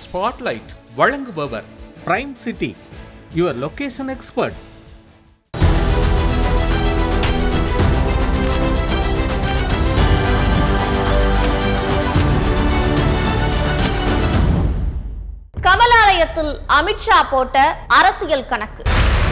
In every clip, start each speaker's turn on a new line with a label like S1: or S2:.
S1: spotlight வழங்குபவர் prime city your location expert
S2: கமலாலயத்தில் Amit Shah போட்ட அரசியல் கணக்கு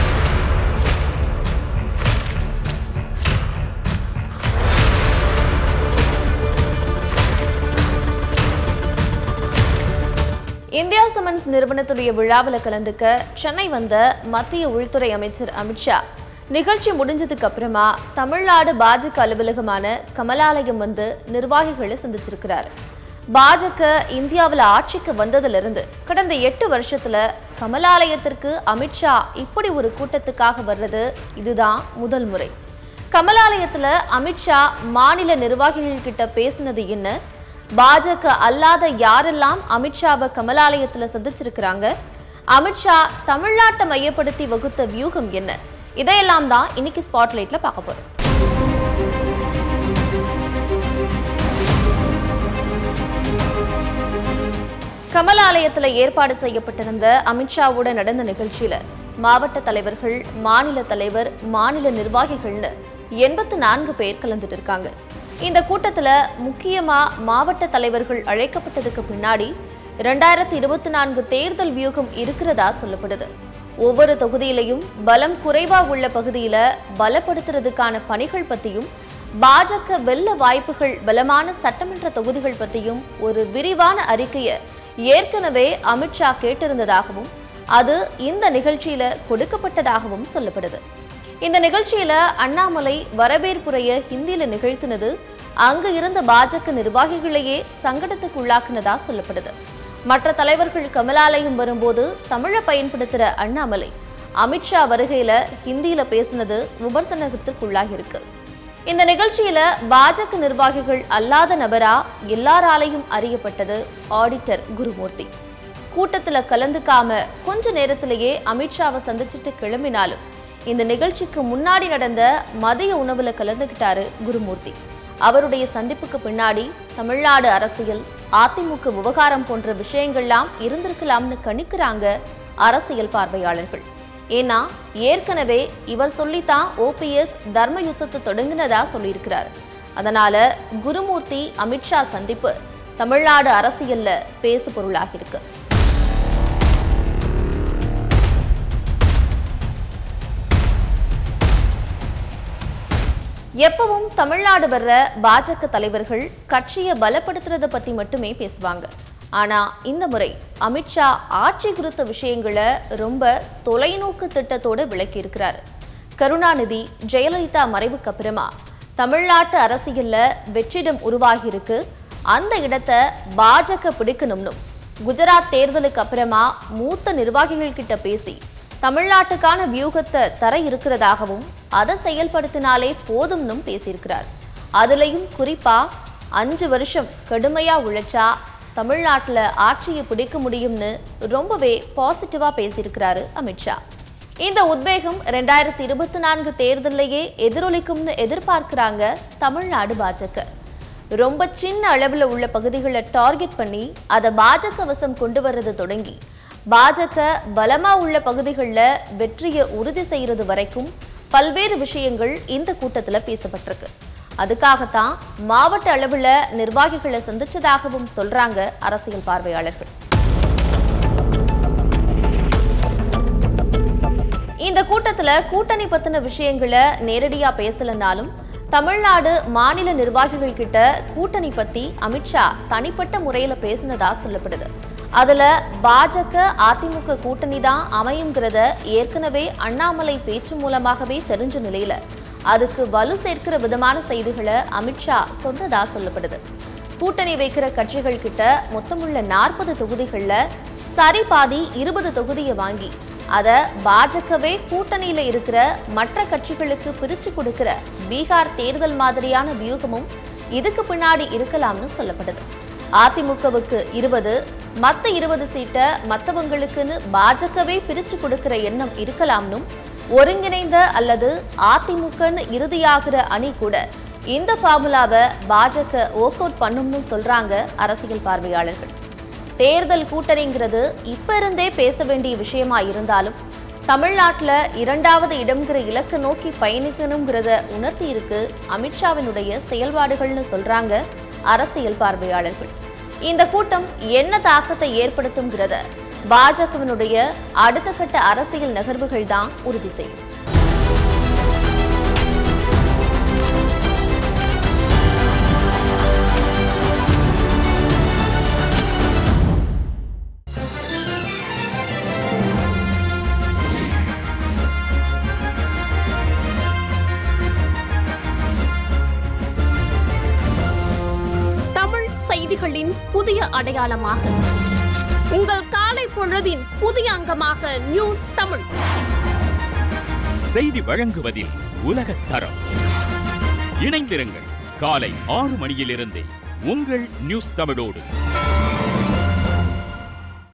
S2: இந்தியா சிமெண்ட்ஸ் நிறுவனத்துடைய விழாவில் கலந்துக்க சென்னை வந்த மத்திய உள்துறை அமைச்சர் அமித்ஷா நிகழ்ச்சி முடிஞ்சதுக்கு அப்புறமா தமிழ்நாடு பாஜக அலுவலகமான கமலாலயம் வந்து நிர்வாகிகளை சந்திச்சிருக்கிறாரு பாஜக இந்தியாவில் ஆட்சிக்கு வந்ததிலிருந்து கடந்த எட்டு வருஷத்துல கமலாலயத்திற்கு அமித்ஷா இப்படி ஒரு கூட்டத்துக்காக வர்றது இதுதான் முதல் முறை கமலாலயத்துல அமித்ஷா மாநில நிர்வாகிகள் கிட்ட பேசினது என்ன பாஜக அல்லாத யாரெல்லாம் அமித்ஷாவை கமலாலயத்துல சந்திச்சிருக்கிறாங்க அமித்ஷா தமிழ்நாட்டை மையப்படுத்தி வகுத்த வியூகம் என்ன இதையெல்லாம் தான் இன்னைக்கு ஸ்பாட்லைட்ல பார்க்க போறோம் கமலாலயத்துல ஏற்பாடு செய்யப்பட்டிருந்த அமித்ஷாவோட நடந்த நிகழ்ச்சியில மாவட்ட தலைவர்கள் மாநில தலைவர் மாநில நிர்வாகிகள்னு எண்பத்து நான்கு பேர் கலந்துட்டு இருக்காங்க இந்த கூட்டத்துல முக்கியமா மாவட்ட தலைவர்கள் அழைக்கப்பட்டதுக்கு பின்னாடி இரண்டாயிரத்தி இருபத்தி நான்கு தேர்தல் வியூகம் இருக்கிறதா சொல்லப்படுது ஒவ்வொரு தொகுதியிலையும் பலம் குறைவா உள்ள பகுதியில பலப்படுத்துறதுக்கான பணிகள் பத்தியும் பாஜக வெல்ல வாய்ப்புகள் பலமான சட்டமன்ற தொகுதிகள் பத்தியும் ஒரு விரிவான அறிக்கையை ஏற்கனவே அமித்ஷா கேட்டிருந்ததாகவும் அது இந்த நிகழ்ச்சியில கொடுக்கப்பட்டதாகவும் சொல்லப்படுது இந்த நிகழ்ச்சியில அண்ணாமலை வரவேற்புரைய ஹிந்தியில நிகழ்த்தினது அங்கு இருந்த பாஜக நிர்வாகிகளையே சங்கடத்துக்குள்ளாக்குனதா சொல்லப்படுது மற்ற தலைவர்கள் கமலாலயம் வரும்போது தமிழை பயன்படுத்துற அண்ணாமலை அமித்ஷா வருகையில ஹிந்தியில பேசினது விமர்சனத்துக்குள்ளாகியிருக்கு இந்த நிகழ்ச்சியில பாஜக நிர்வாகிகள் அல்லாத நபரா எல்லாராலையும் அறியப்பட்டது ஆடிட்டர் குருமூர்த்தி கூட்டத்துல கலந்துக்காம கொஞ்ச நேரத்திலேயே அமித்ஷாவை சந்திச்சுட்டு கிளம்பினாலும் இந்த நிகழ்ச்சிக்கு முன்னாடி நடந்த மதிய உணவுல கலந்துக்கிட்டாரு குருமூர்த்தி அவருடைய சந்திப்புக்கு பின்னாடி தமிழ்நாடு அரசியல் அதிமுக விவகாரம் போன்ற விஷயங்கள்லாம் இருந்திருக்கலாம்னு கணிக்கிறாங்க அரசியல் பார்வையாளர்கள் ஏன்னா ஏற்கனவே இவர் சொல்லித்தான் ஓபிஎஸ் தர்ம யுத்தத்தை தொடங்கினதா சொல்லியிருக்கிறார் அதனால குருமூர்த்தி அமித்ஷா சந்திப்பு தமிழ்நாடு அரசியல்ல பேசு பொருளாகியிருக்கு எப்பவும் தமிழ்நாடு வர்ற பாஜக தலைவர்கள் கட்சியை பலப்படுத்துறத பத்தி மட்டுமே பேசுவாங்க ஆனா இந்த முறை அமித்ஷா ஆட்சி குறித்த விஷயங்களை ரொம்ப தொலைநோக்கு திட்டத்தோட விளக்கி இருக்கிறார் கருணாநிதி ஜெயலலிதா மறைவுக்கு அப்புறமா தமிழ்நாட்டு அரசியல்ல வெற்றிடம் உருவாகியிருக்கு அந்த இடத்தை பாஜக பிடிக்கணும்னும் குஜராத் தேர்தலுக்கு அப்புறமா மூத்த நிர்வாகிகள் கிட்ட பேசி தமிழ்நாட்டுக்கான வியூகத்தை தர இருக்கிறதாகவும் அதை செயல்படுத்தினாலே போதும்னும் பேசியிருக்கிறார் அதுலயும் குறிப்பா அஞ்சு வருஷம் கடுமையா உழைச்சா தமிழ்நாட்டில் ஆட்சியை பிடிக்க முடியும்னு ரொம்பவே பாசிட்டிவா பேசியிருக்கிறாரு அமித்ஷா இந்த உத்வேகம் ரெண்டாயிரத்தி இருபத்தி நான்கு தேர்தலையே எதிரொலிக்கும்னு எதிர்பார்க்கிறாங்க தமிழ்நாடு பாஜக ரொம்ப சின்ன அளவில் உள்ள பகுதிகளை டார்கெட் பண்ணி அதை பாஜக வசம் கொண்டு வர்றது தொடங்கி பாஜக பலமா உள்ள பகுதிகளில் வெற்றியை உறுதி செய்யறது வரைக்கும் பல்வேறு விஷயங்கள் இந்த கூட்டத்தில் பேசப்பட்டிருக்கு அதுக்காகத்தான் மாவட்ட அளவில் நிர்வாகிகளை சந்திச்சதாகவும் சொல்றாங்க அரசியல் பார்வையாளர்கள் இந்த கூட்டத்துல கூட்டணி பத்தின விஷயங்களை நேரடியா பேசலனாலும் தமிழ்நாடு மாநில நிர்வாகிகள் கிட்ட கூட்டணி பத்தி அமித்ஷா தனிப்பட்ட முறையில பேசினதா சொல்லப்படுது அதுல பாஜக அதிமுக கூட்டணி தான் அமையுங்கிறத ஏற்கனவே அண்ணாமலை பேச்சு மூலமாகவே தெரிஞ்ச நிலையில அதுக்கு வலு சேர்க்கிற விதமான செய்திகளை அமித்ஷா சொன்னதா சொல்லப்படுது கூட்டணி வைக்கிற கட்சிகள் கிட்ட மொத்தமுள்ள நாற்பது தொகுதிகள்ல சரி பாதி இருபது தொகுதியை வாங்கி அதை பாஜகவே கூட்டணியில இருக்கிற மற்ற கட்சிகளுக்கு பிரிச்சு கொடுக்கிற பீகார் தேர்தல் மாதிரியான வியூகமும் இதுக்கு பின்னாடி இருக்கலாம்னு சொல்லப்படுது அதிமுகவுக்கு இருபது மத்த இருபது சீட்டை மத்தவங்களுக்குன்னு பாஜகவே பிரிச்சு கொடுக்கிற எண்ணம் இருக்கலாம்னும் ஒருங்கிணைந்த அல்லது அதிமுகன்னு இறுதியாகிற அணி கூட இந்த ஃபார்முலாவை பாஜக ஒர்க் அவுட் பண்ணும்னு சொல்றாங்க அரசியல் பார்வையாளர்கள் தேர்தல் கூட்டணிங்கிறது இப்ப இருந்தே பேச வேண்டிய விஷயமா இருந்தாலும் தமிழ்நாட்டுல இரண்டாவது இடம்ங்கிற இலக்கு நோக்கி பயணிக்கணுங்கிறத உணர்த்தி இருக்கு அமித்ஷாவினுடைய செயல்பாடுகள்னு சொல்றாங்க அரசியல் பார்வையாளர்கள் இந்த கூட்டம் என்ன தாக்கத்தை ஏற்படுத்தும்ங்கிறத பாஜகவினுடைய அடுத்த கட்ட அரசியல் நகர்வுகள் தான் உறுதி செய்யும்
S3: தமிழ் செய்திகளின் புதிய அடையாளமாக உங்கள் காலை பொழுதின் புதிய அங்கமாக நியூஸ் தமிழ்
S4: செய்தி வழங்குவதில் உலகத் தரம் இணைந்திருங்கள் காலை ஆறு மணியிலிருந்தே உங்கள் நியூஸ் தமிழோடு